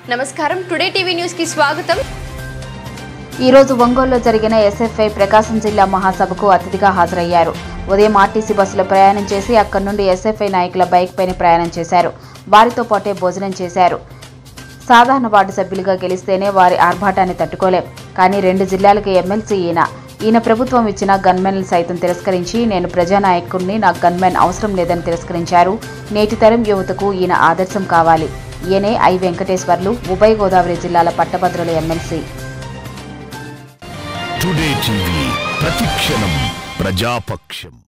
నమస్కారం today TV news కి స్వాగతం ఈ రోజు ఒంగోలులో జరిగిన ఎస్ఎఫ్ఐ ప్రకాశం జిల్లా మహాసభకు అతిథిగా హాజరయ్యారు ఉదయం ఆర్టీసీ బస్సులో ప్రయాణం చేసి అక్కడి నుండి ఎస్ఎఫ్ఐ నాయకుల బైక్ పైన ప్రయాణం చేశారు వారితో పాటే భోజనం చేశారు సాధారణ వార్డు సభ్యులుగా గెలిస్తేనే వారి ఆర్భాటాన్ని తట్టుకోలేం కానీ రెండు జిల్లాలకు ఎమ్మెల్సీ ఈయన ఈయన ప్రభుత్వం ఇచ్చిన గన్మెన్లు సైతం తిరస్కరించి నేను ప్రజానాయకుడిని నాకు గన్మెన్ అవసరం లేదని తిరస్కరించారు నేటి తరం యువతకు ఈయన ఆదర్శం కావాలి ఈయనే ఐ వెంకటేశ్వర్లు ఉభయ గోదావరి జిల్లాల పట్టభద్రుల ఎమ్మెల్సీ టుడే టీవీ ప్రతిక్షణం ప్రజాపక్షం